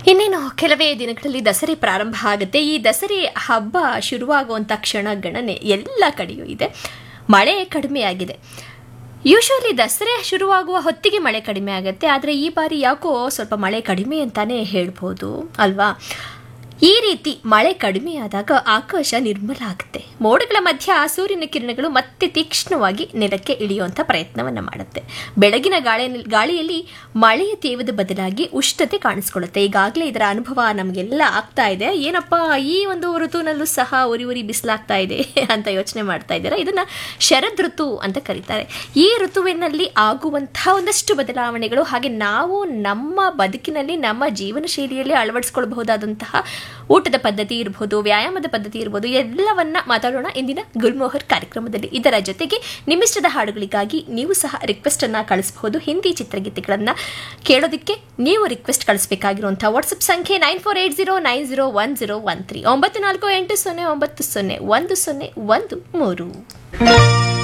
ಇನ್ನೇನು ಕೆಲವೇ ದಿನಗಳಲ್ಲಿ ದಸರೆ ಪ್ರಾರಂಭ ಆಗುತ್ತೆ ಈ ದಸರೆ ಹಬ್ಬ ಶುರುವಾಗುವಂಥ ಕ್ಷಣ ಗಣನೆ ಎಲ್ಲ ಕಡೆಯೂ ಇದೆ ಮಳೆ ಕಡಿಮೆ ಆಗಿದೆ ಯೂಶುವಲಿ ದಸರೆ ಶುರುವಾಗುವ ಹೊತ್ತಿಗೆ ಮಳೆ ಕಡಿಮೆ ಆಗುತ್ತೆ ಆದರೆ ಈ ಬಾರಿ ಯಾಕೋ ಸ್ವಲ್ಪ ಮಳೆ ಕಡಿಮೆ ಅಂತಾನೆ ಹೇಳ್ಬೋದು ಅಲ್ವಾ ಈ ರೀತಿ ಮಳೆ ಕಡಿಮೆಯಾದಾಗ ಆಕಾಶ ನಿರ್ಮಲ ಆಗುತ್ತೆ ಮೋಡಗಳ ಮಧ್ಯ ಸೂರ್ಯನ ಕಿರಣಗಳು ಮತ್ತೆ ತೀಕ್ಷ್ಣವಾಗಿ ನೆಲಕ್ಕೆ ಇಳಿಯುವಂಥ ಪ್ರಯತ್ನವನ್ನು ಮಾಡುತ್ತೆ ಬೆಳಗಿನ ಗಾಳಿ ಗಾಳಿಯಲ್ಲಿ ಮಳೆಯ ತೇವದ ಬದಲಾಗಿ ಉಷ್ಣತೆ ಕಾಣಿಸ್ಕೊಳ್ಳುತ್ತೆ ಈಗಾಗಲೇ ಇದರ ಅನುಭವ ನಮಗೆಲ್ಲ ಆಗ್ತಾ ಇದೆ ಏನಪ್ಪ ಈ ಒಂದು ಋತುನಲ್ಲೂ ಸಹ ಉರಿ ಉರಿ ಬಿಸಿಲಾಗ್ತಾ ಇದೆ ಅಂತ ಯೋಚನೆ ಮಾಡ್ತಾ ಇದ್ದೀರಾ ಇದನ್ನ ಶರದ್ ಋತು ಅಂತ ಕರೀತಾರೆ ಈ ಋತುವಿನಲ್ಲಿ ಆಗುವಂತಹ ಒಂದಷ್ಟು ಬದಲಾವಣೆಗಳು ಹಾಗೆ ನಾವು ನಮ್ಮ ಬದುಕಿನಲ್ಲಿ ನಮ್ಮ ಜೀವನ ಶೈಲಿಯಲ್ಲಿ ಅಳವಡಿಸ್ಕೊಳ್ಬಹುದಾದಂತಹ ಊಟದ ಪದ್ಧತಿ ಇರ್ಬೋದು ವ್ಯಾಯಾಮದ ಪದ್ಧತಿ ಇರ್ಬೋದು ಎಲ್ಲವನ್ನ ಮಾತಾಡೋಣ ಇಂದಿನ ಗುಲ್ಮೋಹರ್ ಕಾರ್ಯಕ್ರಮದಲ್ಲಿ ಇದರ ಜೊತೆಗೆ ನಿಮ್ಮಿಷ್ಟದ ಹಾಡುಗಳಿಗಾಗಿ ನೀವು ಸಹ ರಿಕ್ವೆಸ್ಟ್ ಅನ್ನ ಕಳಿಸಬಹುದು ಹಿಂದಿ ಚಿತ್ರಗೀತೆಗಳನ್ನ ಕೇಳೋದಕ್ಕೆ ನೀವು ರಿಕ್ವೆಸ್ಟ್ ಕಳಿಸಬೇಕಾಗಿರುವಂತಹ ವಾಟ್ಸ್ಆಪ್ ಸಂಖ್ಯೆ nine four eight zero nine zero one zero one three ಒಂಬತ್ತು ನಾಲ್ಕು ಎಂಟು ಸೊನ್ನೆ ಒಂಬತ್ತು ಸೊನ್ನೆ ಒಂದು ಸೊನ್ನೆ ಒಂದು ಮೂರು